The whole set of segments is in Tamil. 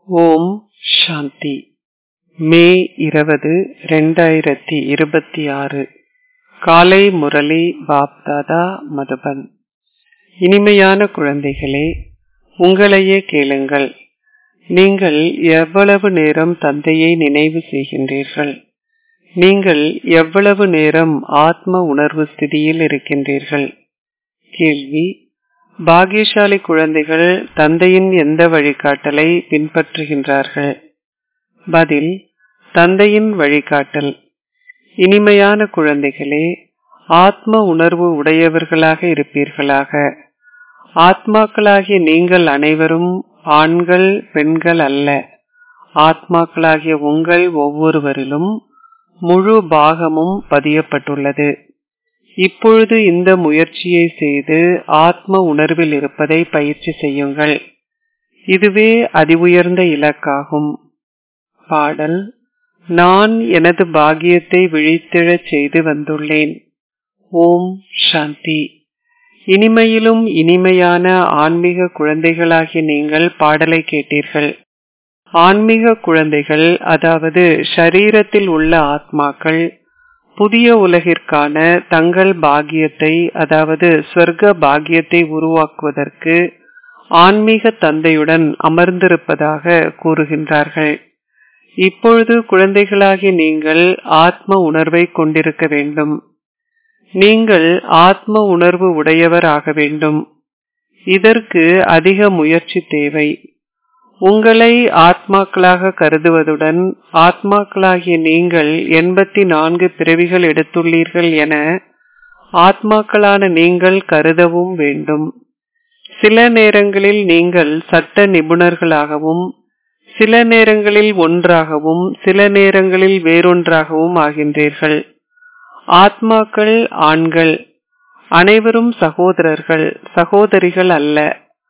ஓம் சாந்தி மே இருபது ரெண்டாயிரத்தி இருபத்தி ஆறு காலை முரளி பாப்தாதா மதுபன் இனிமையான குழந்தைகளே உங்களையே கேளுங்கள் நீங்கள் எவ்வளவு நேரம் தந்தையை நினைவு செய்கின்றீர்கள் நீங்கள் எவ்வளவு நேரம் ஆத்ம உணர்வு ஸ்திதியில் இருக்கின்றீர்கள் கேள்வி பாகியசாலி குழந்தைகள் தந்தையின் எந்த வழிகாட்டலை பின்பற்றுகின்றார்கள் பதில் தந்தையின் வழிகாட்டல் இனிமையான குழந்தைகளே ஆத்ம உணர்வு உடையவர்களாக இருப்பீர்களாக ஆத்மாக்களாகிய நீங்கள் அனைவரும் ஆண்கள் பெண்கள் அல்ல ஆத்மாக்களாகிய உங்கள் ஒவ்வொருவரிலும் முழு பாகமும் பதியப்பட்டுள்ளது இப்பொழுது இந்த முயற்சியை செய்து ஆத்ம உணர்வில் இருப்பதை பயிற்சி செய்யுங்கள் இதுவே அதிஉயர்ந்த இலக்காகும் பாடல் நான் எனது பாகியத்தை விழித்திழச் செய்து வந்துள்ளேன் ஓம் சாந்தி இனிமையிலும் இனிமையான ஆன்மீக குழந்தைகளாகிய நீங்கள் பாடலை கேட்டீர்கள் ஆன்மீக குழந்தைகள் அதாவது ஷரீரத்தில் உள்ள ஆத்மாக்கள் புதிய உலகிற்கான தங்கள் பாகியத்தை அதாவது ஸ்வர்க்க பாகியத்தை உருவாக்குவதற்கு ஆன்மீக தந்தையுடன் அமர்ந்திருப்பதாக கூறுகின்றார்கள் இப்பொழுது குழந்தைகளாகி நீங்கள் ஆத்ம உணர்வை கொண்டிருக்க வேண்டும் நீங்கள் ஆத்ம உணர்வு உடையவர் ஆக வேண்டும் இதற்கு அதிக முயற்சி தேவை உங்களை ஆத்மாக்களாக கருதுவதுடன் ஆத்மாக்களாகிய நீங்கள் எண்பத்தி நான்கு பிறவிகள் எடுத்துள்ளீர்கள் என ஆத்மாக்களான நீங்கள் கருதவும் வேண்டும் சில நேரங்களில் நீங்கள் சட்ட நிபுணர்களாகவும் சில நேரங்களில் ஒன்றாகவும் சில நேரங்களில் வேறொன்றாகவும் ஆகின்றீர்கள் ஆத்மாக்கள் ஆண்கள் அனைவரும் சகோதரர்கள் சகோதரிகள் அல்ல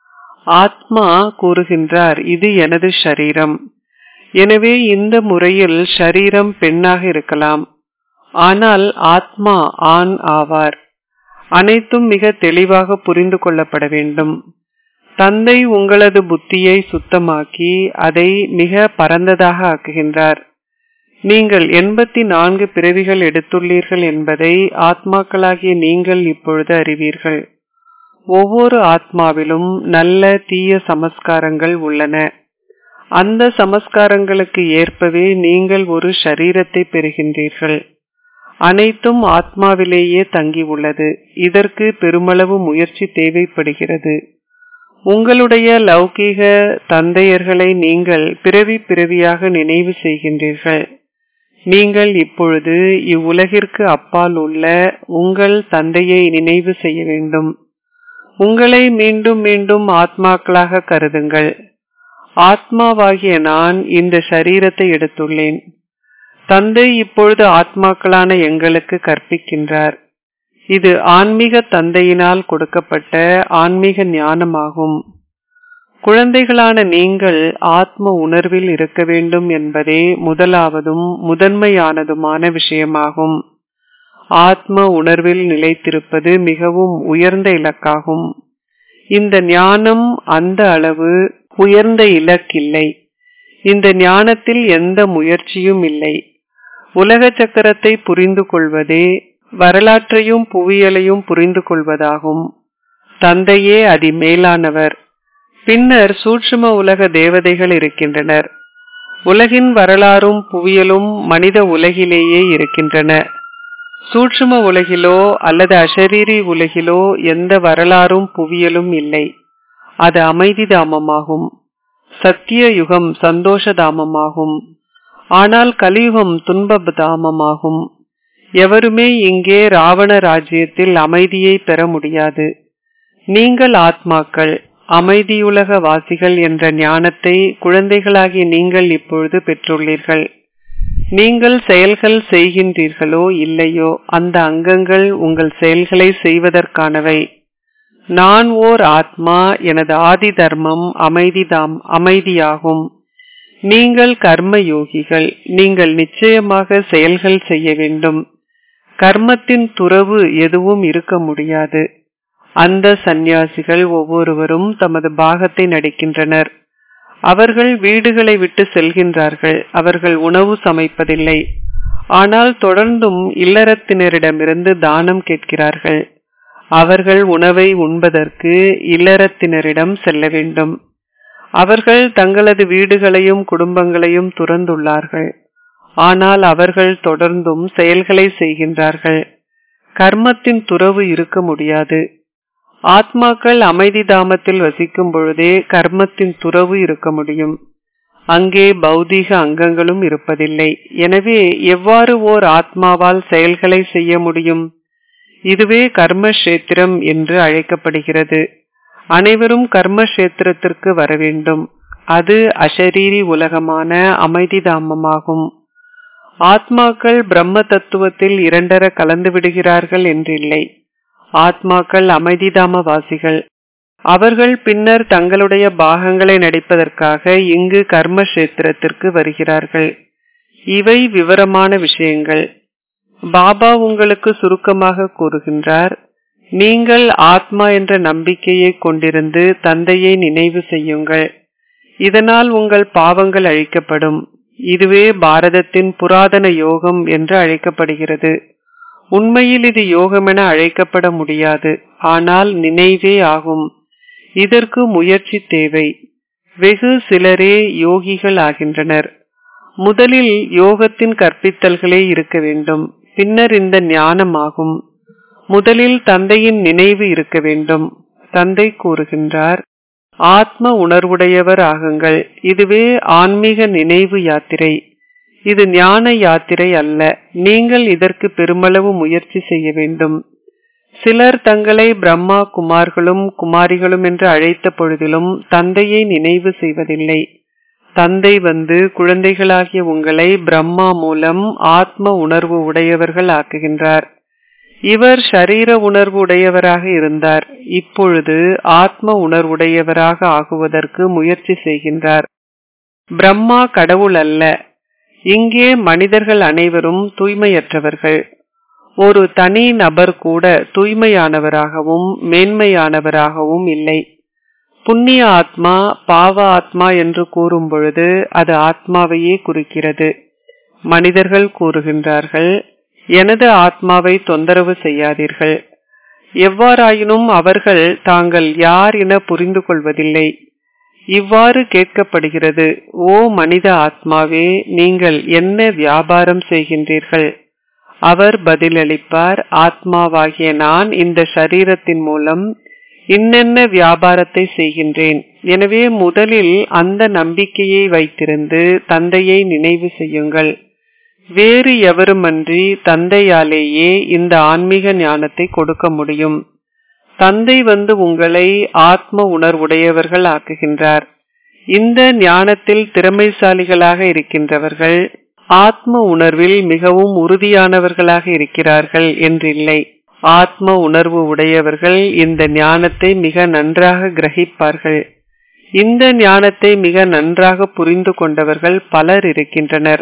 ஆத்மா கூறுகின்றார் இது எனது ஷரீரம் எனவே இந்த முறையில் ஷரீரம் பெண்ணாக இருக்கலாம் ஆனால் ஆத்மா ஆண் ஆவார் அனைத்தும் மிக தெளிவாக புரிந்து கொள்ளப்பட வேண்டும் தந்தை உங்களது புத்தியை சுத்தமாக்கி அதை மிக பரந்ததாக ஆக்குகின்றார் நீங்கள் எண்பத்தி நான்கு பிறவிகள் எடுத்துள்ளீர்கள் என்பதை ஆத்மாக்களாகிய நீங்கள் இப்பொழுது அறிவீர்கள் ஒவ்வொரு ஆத்மாவிலும் நல்ல தீய சமஸ்காரங்கள் உள்ளன அந்த சமஸ்காரங்களுக்கு ஏற்பவே நீங்கள் ஒரு ஷரீரத்தை பெறுகின்றீர்கள் அனைத்தும் ஆத்மாவிலேயே தங்கி உள்ளது இதற்கு பெருமளவு முயற்சி தேவைப்படுகிறது உங்களுடைய லௌகீக தந்தையர்களை நீங்கள் பிறவி பிறவியாக நினைவு செய்கின்றீர்கள் நீங்கள் இப்பொழுது இவ்வுலகிற்கு அப்பால் உள்ள உங்கள் தந்தையை நினைவு செய்ய வேண்டும் உங்களை மீண்டும் மீண்டும் ஆத்மாக்களாக கருதுங்கள் ஆத்மாவாகிய நான் இந்த சரீரத்தை எடுத்துள்ளேன் தந்தை இப்பொழுது ஆத்மாக்களான எங்களுக்கு கற்பிக்கின்றார் இது ஆன்மீக தந்தையினால் கொடுக்கப்பட்ட ஆன்மீக ஞானமாகும் குழந்தைகளான நீங்கள் ஆத்ம உணர்வில் இருக்க வேண்டும் என்பதே முதலாவதும் முதன்மையானதுமான விஷயமாகும் ஆத்ம உணர்வில் நிலைத்திருப்பது மிகவும் உயர்ந்த இலக்காகும் இந்த ஞானம் அந்த அளவு உயர்ந்த இலக்கில்லை இந்த ஞானத்தில் எந்த முயற்சியும் இல்லை உலக சக்கரத்தை புரிந்து கொள்வதே வரலாற்றையும் புவியலையும் புரிந்து கொள்வதாகும் தந்தையே அதி மேலானவர் பின்னர் சூட்சும உலக தேவதைகள் இருக்கின்றனர் உலகின் வரலாறும் புவியலும் மனித உலகிலேயே இருக்கின்றன சூட்சும உலகிலோ அல்லது அஷரீரி உலகிலோ எந்த வரலாறும் புவியலும் இல்லை அது அமைதி தாமமாகும் சத்திய யுகம் சந்தோஷ தாமமாகும் ஆனால் கலியுகம் துன்ப தாமமாகும் எவருமே இங்கே ராவண ராஜ்யத்தில் அமைதியை பெற முடியாது நீங்கள் ஆத்மாக்கள் அமைதியுலக வாசிகள் என்ற ஞானத்தை குழந்தைகளாகிய நீங்கள் இப்பொழுது பெற்றுள்ளீர்கள் நீங்கள் செயல்கள் செய்கின்றீர்களோ இல்லையோ அந்த அங்கங்கள் உங்கள் செயல்களை செய்வதற்கானவை நான் ஓர் ஆத்மா எனது ஆதி தர்மம் அமைதிதாம் அமைதியாகும் நீங்கள் கர்ம யோகிகள் நீங்கள் நிச்சயமாக செயல்கள் செய்ய வேண்டும் கர்மத்தின் துறவு எதுவும் இருக்க முடியாது அந்த சந்நியாசிகள் ஒவ்வொருவரும் தமது பாகத்தை நடிக்கின்றனர் அவர்கள் வீடுகளை விட்டு செல்கின்றார்கள் அவர்கள் உணவு சமைப்பதில்லை ஆனால் தொடர்ந்தும் இல்லறத்தினரிடமிருந்து தானம் கேட்கிறார்கள் அவர்கள் உணவை உண்பதற்கு இல்லறத்தினரிடம் செல்ல வேண்டும் அவர்கள் தங்களது வீடுகளையும் குடும்பங்களையும் துறந்துள்ளார்கள் ஆனால் அவர்கள் தொடர்ந்தும் செயல்களை செய்கின்றார்கள் கர்மத்தின் துறவு இருக்க முடியாது ஆத்மாக்கள் அமைதி தாமத்தில் வசிக்கும் பொழுதே கர்மத்தின் துறவு இருக்க முடியும் அங்கே பௌதீக அங்கங்களும் இருப்பதில்லை எனவே எவ்வாறு ஓர் ஆத்மாவால் செயல்களை செய்ய முடியும் இதுவே கர்மக்ஷேத்திரம் என்று அழைக்கப்படுகிறது அனைவரும் கர்மக்ஷேத்திரத்திற்கு வர வேண்டும் அது அஷரீரி உலகமான அமைதி தாமமாகும் ஆத்மாக்கள் பிரம்ம தத்துவத்தில் இரண்டர கலந்து விடுகிறார்கள் என்றில்லை ஆத்மாக்கள் அமைதிதாம வாசிகள் அவர்கள் பின்னர் தங்களுடைய பாகங்களை நடிப்பதற்காக இங்கு கர்மக்ஷேத்திரத்திற்கு வருகிறார்கள் இவை விவரமான விஷயங்கள் பாபா உங்களுக்கு சுருக்கமாக கூறுகின்றார் நீங்கள் ஆத்மா என்ற நம்பிக்கையை கொண்டிருந்து தந்தையை நினைவு செய்யுங்கள் இதனால் உங்கள் பாவங்கள் அழிக்கப்படும் இதுவே பாரதத்தின் புராதன யோகம் என்று அழைக்கப்படுகிறது உண்மையில் இது யோகமென அழைக்கப்பட முடியாது ஆனால் நினைவே ஆகும் இதற்கு முயற்சி தேவை வெகு சிலரே யோகிகள் ஆகின்றனர் முதலில் யோகத்தின் கற்பித்தல்களே இருக்க வேண்டும் பின்னர் இந்த ஞானமாகும் முதலில் தந்தையின் நினைவு இருக்க வேண்டும் தந்தை கூறுகின்றார் ஆத்ம உணர்வுடையவர் ஆகுங்கள் இதுவே ஆன்மீக நினைவு யாத்திரை இது ஞான யாத்திரை அல்ல நீங்கள் இதற்கு பெருமளவு முயற்சி செய்ய வேண்டும் சிலர் தங்களை பிரம்மா குமார்களும் குமாரிகளும் என்று அழைத்த பொழுதிலும் தந்தையை நினைவு செய்வதில்லை தந்தை வந்து குழந்தைகளாகிய உங்களை பிரம்மா மூலம் ஆத்ம உணர்வு உடையவர்கள் ஆக்குகின்றார் இவர் ஷரீர உணர்வு உடையவராக இருந்தார் இப்பொழுது ஆத்ம உணர்வுடையவராக ஆகுவதற்கு முயற்சி செய்கின்றார் பிரம்மா கடவுள் அல்ல இங்கே மனிதர்கள் அனைவரும் தூய்மையற்றவர்கள் ஒரு தனி நபர் கூட தூய்மையானவராகவும் மேன்மையானவராகவும் இல்லை புண்ணிய ஆத்மா பாவ ஆத்மா என்று கூறும் பொழுது அது ஆத்மாவையே குறிக்கிறது மனிதர்கள் கூறுகின்றார்கள் எனது ஆத்மாவை தொந்தரவு செய்யாதீர்கள் எவ்வாறாயினும் அவர்கள் தாங்கள் யார் என புரிந்து கொள்வதில்லை இவ்வாறு கேட்கப்படுகிறது ஓ மனித ஆத்மாவே நீங்கள் என்ன வியாபாரம் செய்கின்றீர்கள் அவர் பதிலளிப்பார் ஆத்மாவாகிய நான் இந்த சரீரத்தின் மூலம் இன்னென்ன வியாபாரத்தை செய்கின்றேன் எனவே முதலில் அந்த நம்பிக்கையை வைத்திருந்து தந்தையை நினைவு செய்யுங்கள் வேறு எவருமன்றி தந்தையாலேயே இந்த ஆன்மீக ஞானத்தை கொடுக்க முடியும் தந்தை வந்து உங்களை ஆத்ம உணர்வுடையவர்கள் ஆக்குகின்றார் இந்த ஞானத்தில் திறமைசாலிகளாக இருக்கின்றவர்கள் ஆத்ம உணர்வில் மிகவும் உறுதியானவர்களாக இருக்கிறார்கள் என்றில்லை ஆத்ம உணர்வு உடையவர்கள் இந்த ஞானத்தை மிக நன்றாக கிரகிப்பார்கள் இந்த ஞானத்தை மிக நன்றாக புரிந்து கொண்டவர்கள் பலர் இருக்கின்றனர்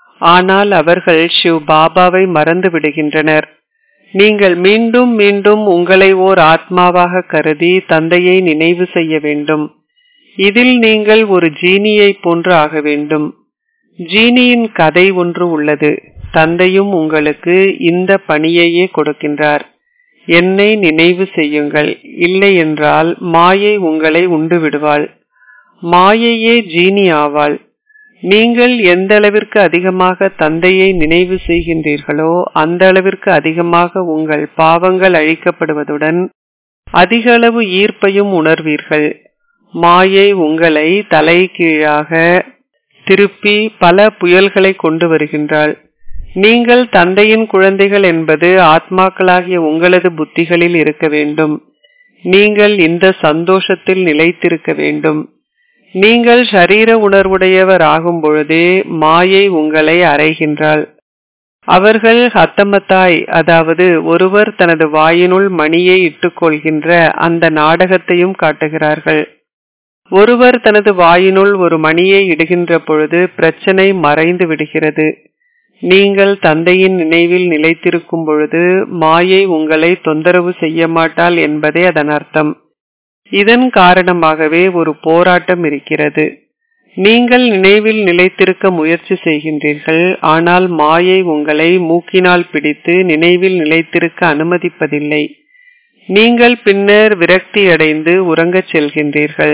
ஆனால் அவர்கள் ஷிவ் பாபாவை மறந்து விடுகின்றனர் நீங்கள் மீண்டும் மீண்டும் உங்களை ஓர் ஆத்மாவாக கருதி தந்தையை நினைவு செய்ய வேண்டும் இதில் நீங்கள் ஒரு ஜீனியை போன்று ஆக வேண்டும் ஜீனியின் கதை ஒன்று உள்ளது தந்தையும் உங்களுக்கு இந்த பணியையே கொடுக்கின்றார் என்னை நினைவு செய்யுங்கள் இல்லை என்றால் மாயை உங்களை உண்டு விடுவாள் மாயையே ஜீனி ஆவாள் நீங்கள் எந்த அளவிற்கு அதிகமாக தந்தையை நினைவு செய்கின்றீர்களோ அந்த அளவிற்கு அதிகமாக உங்கள் பாவங்கள் அழிக்கப்படுவதுடன் அதிக அளவு ஈர்ப்பையும் உணர்வீர்கள் மாயை உங்களை தலை கீழாக திருப்பி பல புயல்களை கொண்டு வருகின்றாள் நீங்கள் தந்தையின் குழந்தைகள் என்பது ஆத்மாக்களாகிய உங்களது புத்திகளில் இருக்க வேண்டும் நீங்கள் இந்த சந்தோஷத்தில் நிலைத்திருக்க வேண்டும் நீங்கள் ஷரீர உணர்வுடையவர் ஆகும் பொழுதே மாயை உங்களை அறைகின்றாள் அவர்கள் ஹத்தமத்தாய் அதாவது ஒருவர் தனது வாயினுள் மணியை இட்டுக்கொள்கின்ற அந்த நாடகத்தையும் காட்டுகிறார்கள் ஒருவர் தனது வாயினுள் ஒரு மணியை இடுகின்ற பொழுது பிரச்சனை மறைந்து விடுகிறது நீங்கள் தந்தையின் நினைவில் நிலைத்திருக்கும் பொழுது மாயை உங்களை தொந்தரவு செய்ய மாட்டாள் என்பதே அதன் அர்த்தம் இதன் காரணமாகவே ஒரு போராட்டம் இருக்கிறது நீங்கள் நினைவில் நிலைத்திருக்க முயற்சி செய்கின்றீர்கள் ஆனால் மாயை உங்களை மூக்கினால் பிடித்து நினைவில் நிலைத்திருக்க அனுமதிப்பதில்லை நீங்கள் பின்னர் விரக்தியடைந்து உறங்கச் செல்கின்றீர்கள்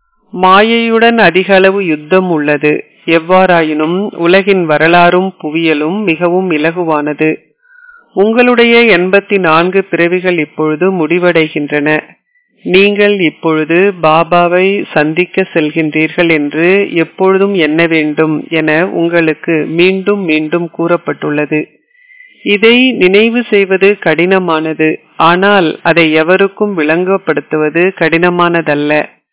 மாயையுடன் அதிக அளவு யுத்தம் உள்ளது எவ்வாறாயினும் உலகின் வரலாறும் புவியலும் மிகவும் இலகுவானது உங்களுடைய எண்பத்தி நான்கு பிறவிகள் இப்பொழுது முடிவடைகின்றன நீங்கள் இப்பொழுது பாபாவை சந்திக்க செல்கின்றீர்கள் என்று எப்பொழுதும் எண்ண வேண்டும் என உங்களுக்கு மீண்டும் மீண்டும் கூறப்பட்டுள்ளது இதை நினைவு செய்வது கடினமானது ஆனால் அதை எவருக்கும் விளங்கப்படுத்துவது கடினமானதல்ல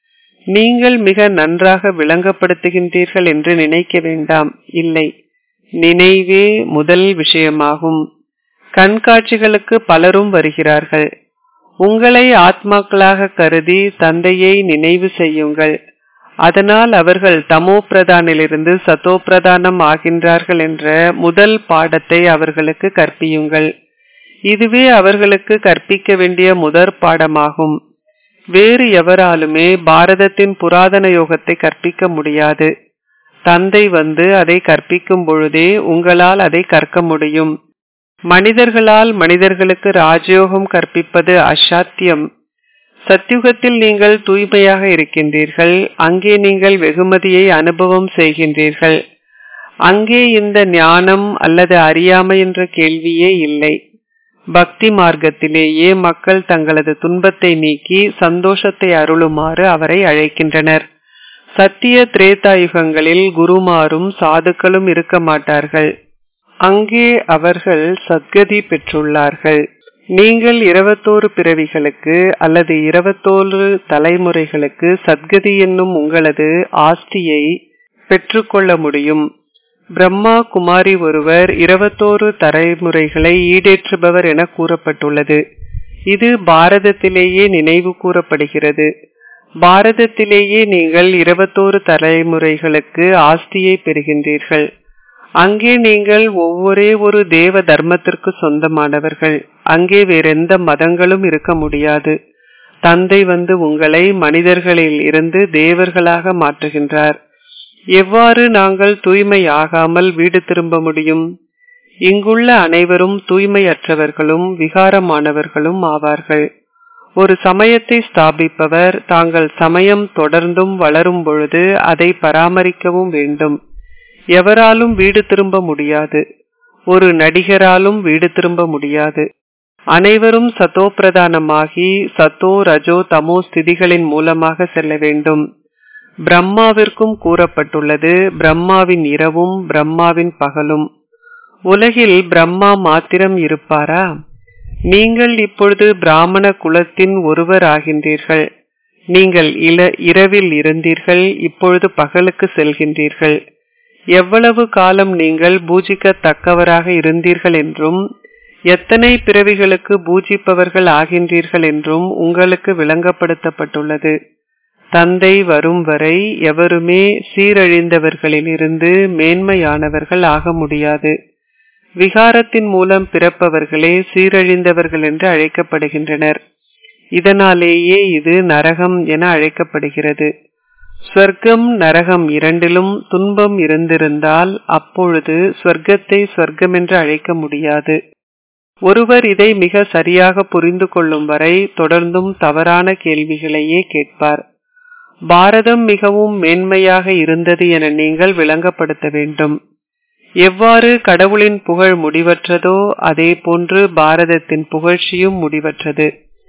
நீங்கள் மிக நன்றாக விளங்கப்படுத்துகின்றீர்கள் என்று நினைக்க வேண்டாம் இல்லை நினைவே முதல் விஷயமாகும் கண்காட்சிகளுக்கு பலரும் வருகிறார்கள் உங்களை ஆத்மாக்களாக கருதி தந்தையை நினைவு செய்யுங்கள் அதனால் அவர்கள் தமோ பிரதானிலிருந்து சத்தோ பிரதானம் ஆகின்றார்கள் என்ற முதல் பாடத்தை அவர்களுக்கு கற்பியுங்கள் இதுவே அவர்களுக்கு கற்பிக்க வேண்டிய முதற் பாடமாகும் வேறு எவராலுமே பாரதத்தின் புராதன யோகத்தை கற்பிக்க முடியாது தந்தை வந்து அதை கற்பிக்கும் பொழுதே உங்களால் அதை கற்க முடியும் மனிதர்களால் மனிதர்களுக்கு ராஜயோகம் கற்பிப்பது அசாத்தியம் சத்தியுகத்தில் நீங்கள் தூய்மையாக இருக்கின்றீர்கள் அங்கே நீங்கள் வெகுமதியை அனுபவம் செய்கின்றீர்கள் அங்கே இந்த ஞானம் அல்லது அறியாமை என்ற கேள்வியே இல்லை பக்தி மார்க்கத்திலேயே மக்கள் தங்களது துன்பத்தை நீக்கி சந்தோஷத்தை அருளுமாறு அவரை அழைக்கின்றனர் சத்திய திரேதாயுகங்களில் குருமாரும் சாதுக்களும் இருக்க மாட்டார்கள் அங்கே அவர்கள் சத்கதி பெற்றுள்ளார்கள் நீங்கள் இருபத்தோரு பிறவிகளுக்கு அல்லது இருபத்தோரு தலைமுறைகளுக்கு சத்கதி என்னும் உங்களது ஆஸ்தியை பெற்றுக்கொள்ள முடியும் பிரம்மா குமாரி ஒருவர் இருபத்தோரு தலைமுறைகளை ஈடேற்றுபவர் என கூறப்பட்டுள்ளது இது பாரதத்திலேயே நினைவு கூறப்படுகிறது பாரதத்திலேயே நீங்கள் இருபத்தோரு தலைமுறைகளுக்கு ஆஸ்தியை பெறுகின்றீர்கள் அங்கே நீங்கள் ஒவ்வொரே ஒரு தேவ தர்மத்திற்கு சொந்தமானவர்கள் அங்கே வேறெந்த மதங்களும் இருக்க முடியாது தந்தை வந்து உங்களை மனிதர்களில் இருந்து தேவர்களாக மாற்றுகின்றார் எவ்வாறு நாங்கள் தூய்மை ஆகாமல் வீடு திரும்ப முடியும் இங்குள்ள அனைவரும் தூய்மையற்றவர்களும் விகாரமானவர்களும் ஆவார்கள் ஒரு சமயத்தை ஸ்தாபிப்பவர் தாங்கள் சமயம் தொடர்ந்தும் வளரும் பொழுது அதை பராமரிக்கவும் வேண்டும் எவராலும் வீடு திரும்ப முடியாது ஒரு நடிகராலும் வீடு திரும்ப முடியாது அனைவரும் சத்தோ பிரதானமாகி சத்தோ ரஜோ தமோ ஸ்திதிகளின் மூலமாக செல்ல வேண்டும் பிரம்மாவிற்கும் கூறப்பட்டுள்ளது பிரம்மாவின் இரவும் பிரம்மாவின் பகலும் உலகில் பிரம்மா மாத்திரம் இருப்பாரா நீங்கள் இப்பொழுது பிராமண குலத்தின் ஒருவர் ஆகின்றீர்கள் நீங்கள் இல இரவில் இருந்தீர்கள் இப்பொழுது பகலுக்கு செல்கின்றீர்கள் எவ்வளவு காலம் நீங்கள் பூஜிக்கத்தக்கவராக இருந்தீர்கள் என்றும் எத்தனை பிறவிகளுக்கு பூஜிப்பவர்கள் ஆகின்றீர்கள் என்றும் உங்களுக்கு விளங்கப்படுத்தப்பட்டுள்ளது தந்தை வரும் வரை எவருமே சீரழிந்தவர்களிலிருந்து மேன்மையானவர்கள் ஆக முடியாது விகாரத்தின் மூலம் பிறப்பவர்களே சீரழிந்தவர்கள் என்று அழைக்கப்படுகின்றனர் இதனாலேயே இது நரகம் என அழைக்கப்படுகிறது ஸ்வர்க்கம் நரகம் இரண்டிலும் துன்பம் இருந்திருந்தால் அப்பொழுது ஸ்வர்க்கத்தை ஸ்வர்க்கம் என்று அழைக்க முடியாது ஒருவர் இதை மிக சரியாக புரிந்து கொள்ளும் வரை தொடர்ந்தும் தவறான கேள்விகளையே கேட்பார் பாரதம் மிகவும் மேன்மையாக இருந்தது என நீங்கள் விளங்கப்படுத்த வேண்டும் எவ்வாறு கடவுளின் புகழ் முடிவற்றதோ அதே போன்று பாரதத்தின் புகழ்ச்சியும் முடிவற்றது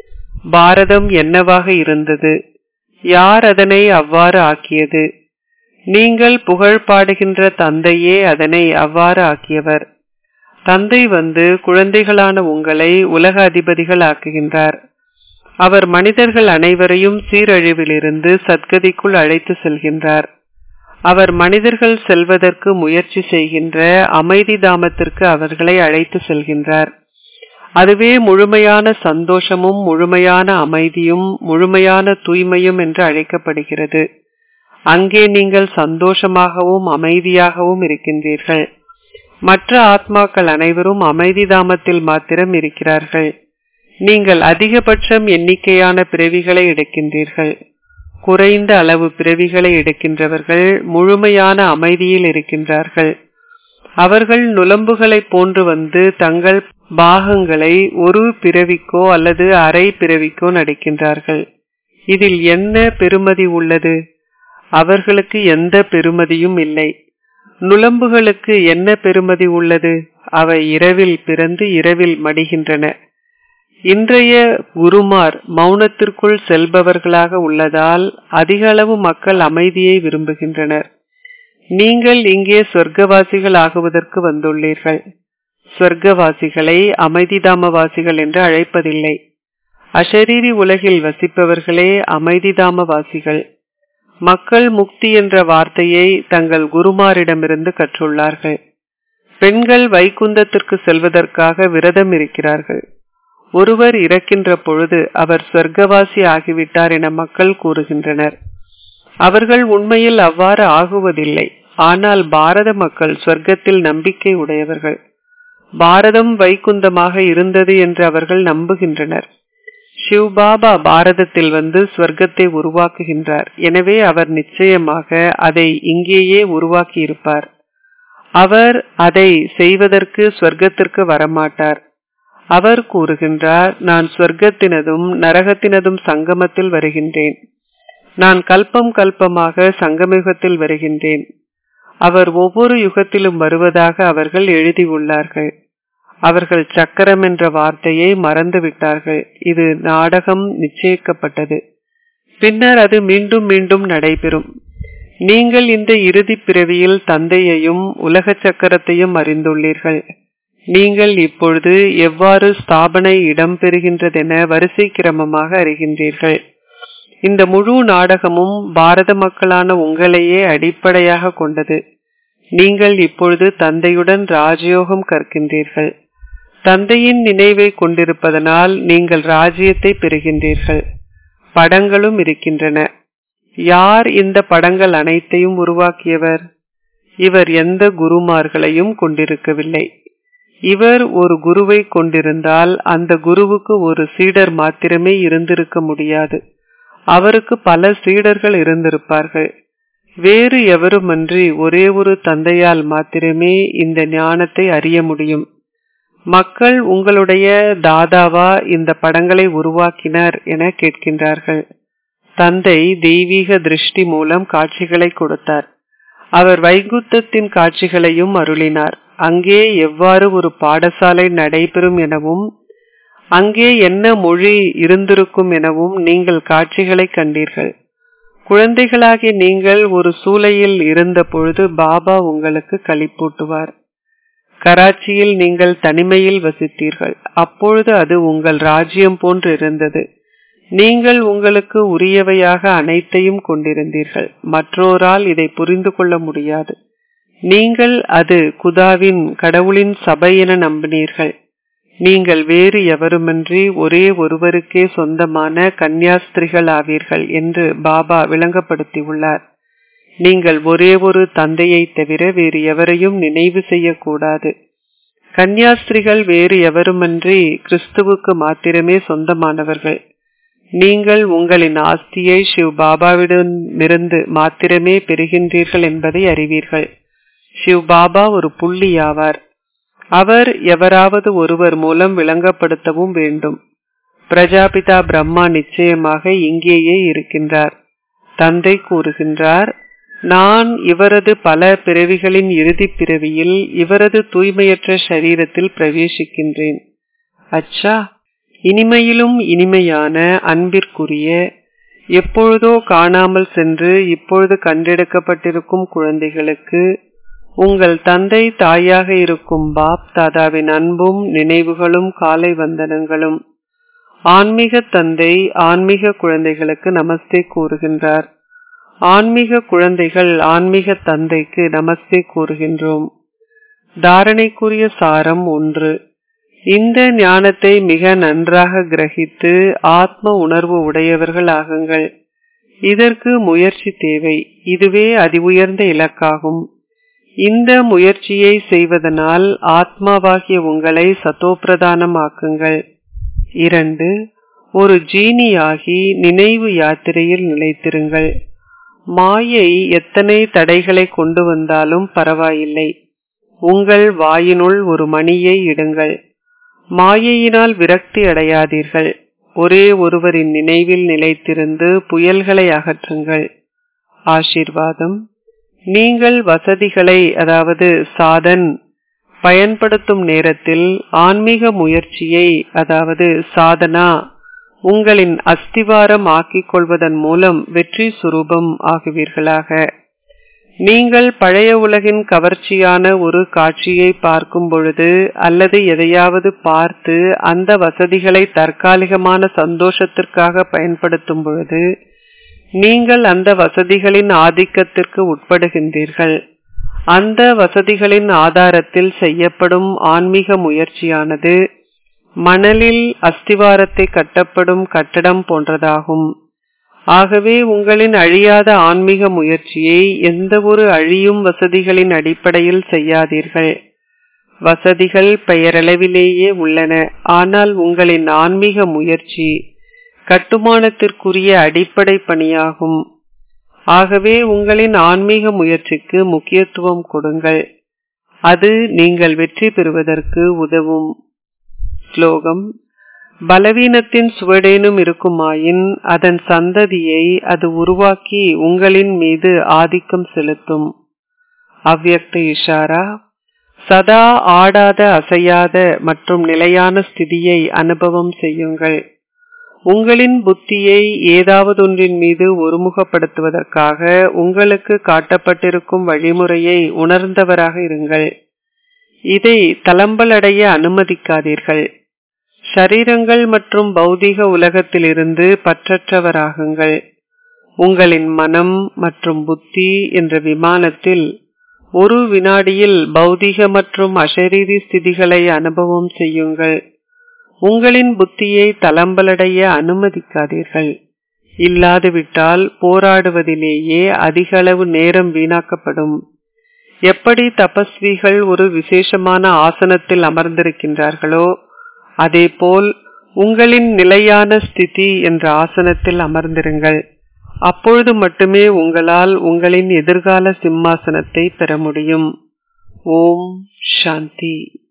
பாரதம் என்னவாக இருந்தது யார் அதனை அவ்வாறு ஆக்கியது நீங்கள் புகழ் பாடுகின்ற தந்தையே அதனை அவ்வாறு ஆக்கியவர் தந்தை வந்து குழந்தைகளான உங்களை உலக அதிபதிகள் ஆக்குகின்றார் அவர் மனிதர்கள் அனைவரையும் சீரழிவிலிருந்து சத்கதிக்குள் அழைத்து செல்கின்றார் அவர் மனிதர்கள் செல்வதற்கு முயற்சி செய்கின்ற அமைதி தாமத்திற்கு அவர்களை அழைத்து செல்கின்றார் அதுவே முழுமையான சந்தோஷமும் முழுமையான அமைதியும் முழுமையான தூய்மையும் என்று அழைக்கப்படுகிறது அங்கே நீங்கள் சந்தோஷமாகவும் அமைதியாகவும் இருக்கின்றீர்கள் மற்ற ஆத்மாக்கள் அனைவரும் அமைதி தாமத்தில் மாத்திரம் இருக்கிறார்கள் நீங்கள் அதிகபட்சம் எண்ணிக்கையான பிறவிகளை எடுக்கின்றீர்கள் குறைந்த அளவு பிறவிகளை எடுக்கின்றவர்கள் முழுமையான அமைதியில் இருக்கின்றார்கள் அவர்கள் நுளம்புகளைப் போன்று வந்து தங்கள் பாகங்களை ஒரு பிறவிக்கோ அல்லது அரை பிறவிக்கோ நடிக்கின்றார்கள் இதில் என்ன பெருமதி உள்ளது அவர்களுக்கு எந்த பெருமதியும் இல்லை நுளம்புகளுக்கு என்ன பெருமதி உள்ளது அவை இரவில் பிறந்து இரவில் மடிகின்றன இன்றைய குருமார் மௌனத்திற்குள் செல்பவர்களாக உள்ளதால் அதிக அளவு மக்கள் அமைதியை விரும்புகின்றனர் நீங்கள் இங்கே சொர்க்கவாசிகள் ஆகுவதற்கு வந்துள்ளீர்கள் சொர்க்கவாசிகளை அமைதிதாமவாசிகள் என்று அழைப்பதில்லை அஷரீரி உலகில் வசிப்பவர்களே அமைதிதாமவாசிகள் மக்கள் முக்தி என்ற வார்த்தையை தங்கள் குருமாரிடமிருந்து கற்றுள்ளார்கள் பெண்கள் வைகுந்தத்திற்கு செல்வதற்காக விரதம் இருக்கிறார்கள் ஒருவர் இறக்கின்ற பொழுது அவர் சொர்க்கவாசி ஆகிவிட்டார் என மக்கள் கூறுகின்றனர் அவர்கள் உண்மையில் அவ்வாறு ஆகுவதில்லை ஆனால் பாரத மக்கள் சொர்க்கத்தில் நம்பிக்கை உடையவர்கள் பாரதம் வைகுந்தமாக இருந்தது என்று அவர்கள் நம்புகின்றனர் சிவ்பாபா பாரதத்தில் வந்து சொர்க்கத்தை உருவாக்குகின்றார் எனவே அவர் நிச்சயமாக அதை இங்கேயே உருவாக்கி இருப்பார் அவர் அதை செய்வதற்கு சொர்க்கத்திற்கு வரமாட்டார் அவர் கூறுகின்றார் நான் சொர்க்கத்தினதும் நரகத்தினதும் சங்கமத்தில் வருகின்றேன் நான் கல்பம் கல்பமாக சங்கமயுகத்தில் வருகின்றேன் அவர் ஒவ்வொரு யுகத்திலும் வருவதாக அவர்கள் எழுதியுள்ளார்கள் அவர்கள் சக்கரம் என்ற வார்த்தையை மறந்துவிட்டார்கள் இது நாடகம் நிச்சயிக்கப்பட்டது பின்னர் அது மீண்டும் மீண்டும் நடைபெறும் நீங்கள் இந்த இறுதி பிறவியில் தந்தையையும் உலக சக்கரத்தையும் அறிந்துள்ளீர்கள் நீங்கள் இப்பொழுது எவ்வாறு ஸ்தாபனை இடம்பெறுகின்றதென வரிசை கிரமமாக அறிகின்றீர்கள் இந்த முழு நாடகமும் பாரத மக்களான உங்களையே அடிப்படையாக கொண்டது நீங்கள் இப்பொழுது தந்தையுடன் ராஜயோகம் கற்கின்றீர்கள் தந்தையின் நினைவை கொண்டிருப்பதனால் நீங்கள் ராஜ்யத்தை பெறுகின்றீர்கள் படங்களும் இருக்கின்றன யார் இந்த படங்கள் அனைத்தையும் உருவாக்கியவர் இவர் எந்த குருமார்களையும் கொண்டிருக்கவில்லை இவர் ஒரு குருவை கொண்டிருந்தால் அந்த குருவுக்கு ஒரு சீடர் மாத்திரமே இருந்திருக்க முடியாது அவருக்கு பல சீடர்கள் இருந்திருப்பார்கள் வேறு எவருமன்றி ஒரே ஒரு தந்தையால் மாத்திரமே இந்த ஞானத்தை அறிய முடியும் மக்கள் உங்களுடைய தாதாவா இந்த படங்களை உருவாக்கினார் என கேட்கின்றார்கள் தந்தை தெய்வீக திருஷ்டி மூலம் காட்சிகளை கொடுத்தார் அவர் வைகுத்தத்தின் காட்சிகளையும் அருளினார் அங்கே எவ்வாறு ஒரு பாடசாலை நடைபெறும் எனவும் அங்கே என்ன மொழி இருந்திருக்கும் எனவும் நீங்கள் காட்சிகளை கண்டீர்கள் குழந்தைகளாகிய நீங்கள் ஒரு சூளையில் இருந்த பொழுது பாபா உங்களுக்கு களிப்பூட்டுவார் கராச்சியில் நீங்கள் தனிமையில் வசித்தீர்கள் அப்பொழுது அது உங்கள் ராஜ்யம் போன்று இருந்தது நீங்கள் உங்களுக்கு உரியவையாக அனைத்தையும் கொண்டிருந்தீர்கள் மற்றோரால் இதை புரிந்து கொள்ள முடியாது நீங்கள் அது குதாவின் கடவுளின் சபை என நம்பினீர்கள் நீங்கள் வேறு எவருமின்றி ஒரே ஒருவருக்கே சொந்தமான கன்னியாஸ்திரிகள் ஆவீர்கள் என்று பாபா விளங்கப்படுத்தியுள்ளார் நீங்கள் ஒரே ஒரு தந்தையை தவிர வேறு எவரையும் நினைவு செய்யக்கூடாது கன்னியாஸ்திரிகள் வேறு எவருமன்றி கிறிஸ்துவுக்கு மாத்திரமே சொந்தமானவர்கள் நீங்கள் உங்களின் ஆஸ்தியை சிவ் பாபாவிடமிருந்து மாத்திரமே பெறுகின்றீர்கள் என்பதை அறிவீர்கள் சிவ் பாபா ஒரு புள்ளி ஆவார் அவர் எவராவது ஒருவர் மூலம் விளங்கப்படுத்தவும் வேண்டும் பிரஜாபிதா பிரம்மா நிச்சயமாக இங்கேயே இருக்கின்றார் தந்தை கூறுகின்றார் நான் இவரது பல பிறவிகளின் இறுதி பிறவியில் இவரது தூய்மையற்ற சரீரத்தில் பிரவேசிக்கின்றேன் அச்சா இனிமையிலும் இனிமையான அன்பிற்குரிய எப்பொழுதோ காணாமல் சென்று இப்பொழுது கண்டெடுக்கப்பட்டிருக்கும் குழந்தைகளுக்கு உங்கள் தந்தை தாயாக இருக்கும் பாப் தாதாவின் அன்பும் நினைவுகளும் காலை வந்தனங்களும் ஆன்மீக தந்தை ஆன்மீக குழந்தைகளுக்கு நமஸ்தே கூறுகின்றார் ஆன்மீக குழந்தைகள் ஆன்மீக தந்தைக்கு நமஸ்தே கூறுகின்றோம் தாரணைக்குரிய சாரம் ஒன்று இந்த ஞானத்தை மிக நன்றாக கிரகித்து ஆத்ம உணர்வு உடையவர்கள் ஆகுங்கள் இதற்கு முயற்சி தேவை இதுவே அதி உயர்ந்த இலக்காகும் இந்த முயற்சியை செய்வதனால் ஆத்மாவாகிய உங்களை சத்தோப்பிரதானம் ஆக்குங்கள் இரண்டு ஒரு ஜீனியாகி நினைவு யாத்திரையில் நிலைத்திருங்கள் மாயை எத்தனை தடைகளை கொண்டு வந்தாலும் பரவாயில்லை உங்கள் வாயினுள் ஒரு மணியை இடுங்கள் மாயையினால் விரக்தி அடையாதீர்கள் ஒரே ஒருவரின் நினைவில் நிலைத்திருந்து புயல்களை அகற்றுங்கள் ஆசீர்வாதம் நீங்கள் வசதிகளை அதாவது சாதன் பயன்படுத்தும் நேரத்தில் ஆன்மீக முயற்சியை அதாவது சாதனா உங்களின் அஸ்திவாரம் ஆக்கிக் கொள்வதன் மூலம் வெற்றி சுரூபம் ஆகுவீர்களாக நீங்கள் பழைய உலகின் கவர்ச்சியான ஒரு காட்சியை பார்க்கும் பொழுது அல்லது எதையாவது பார்த்து அந்த வசதிகளை தற்காலிகமான சந்தோஷத்திற்காக பயன்படுத்தும் பொழுது நீங்கள் அந்த வசதிகளின் ஆதிக்கத்திற்கு உட்படுகின்றீர்கள் அந்த வசதிகளின் ஆதாரத்தில் செய்யப்படும் ஆன்மீக முயற்சியானது மணலில் அஸ்திவாரத்தை கட்டப்படும் கட்டடம் போன்றதாகும் ஆகவே உங்களின் அழியாத ஆன்மீக முயற்சியை எந்த ஒரு அழியும் வசதிகளின் அடிப்படையில் செய்யாதீர்கள் வசதிகள் பெயரளவிலேயே உள்ளன ஆனால் உங்களின் ஆன்மீக முயற்சி கட்டுமானத்திற்குரிய அடிப்படை பணியாகும் ஆகவே உங்களின் ஆன்மீக முயற்சிக்கு முக்கியத்துவம் கொடுங்கள் அது நீங்கள் வெற்றி பெறுவதற்கு உதவும் ஸ்லோகம் பலவீனத்தின் சுவடேனும் இருக்குமாயின் அதன் சந்ததியை அது உருவாக்கி உங்களின் மீது ஆதிக்கம் செலுத்தும் அவ்யக்த இஷாரா சதா ஆடாத அசையாத மற்றும் நிலையான ஸ்திதியை அனுபவம் செய்யுங்கள் உங்களின் புத்தியை ஏதாவதொன்றின் மீது ஒருமுகப்படுத்துவதற்காக உங்களுக்கு காட்டப்பட்டிருக்கும் வழிமுறையை உணர்ந்தவராக இருங்கள் இதை தளம்பலடைய அனுமதிக்காதீர்கள் ஷரீரங்கள் மற்றும் பௌதிக உலகத்திலிருந்து பற்றற்றவராகுங்கள் உங்களின் மனம் மற்றும் புத்தி என்ற விமானத்தில் ஒரு வினாடியில் பௌதிக மற்றும் அஷரீரி ஸ்திதிகளை அனுபவம் செய்யுங்கள் உங்களின் புத்தியை தளம்பலடைய அனுமதிக்காதீர்கள் இல்லாதுவிட்டால் போராடுவதிலேயே அதிக அளவு நேரம் வீணாக்கப்படும் எப்படி தபஸ்விகள் ஒரு விசேஷமான ஆசனத்தில் அமர்ந்திருக்கின்றார்களோ அதேபோல் உங்களின் நிலையான ஸ்திதி என்ற ஆசனத்தில் அமர்ந்திருங்கள் அப்பொழுது மட்டுமே உங்களால் உங்களின் எதிர்கால சிம்மாசனத்தை பெற முடியும் ஓம் சாந்தி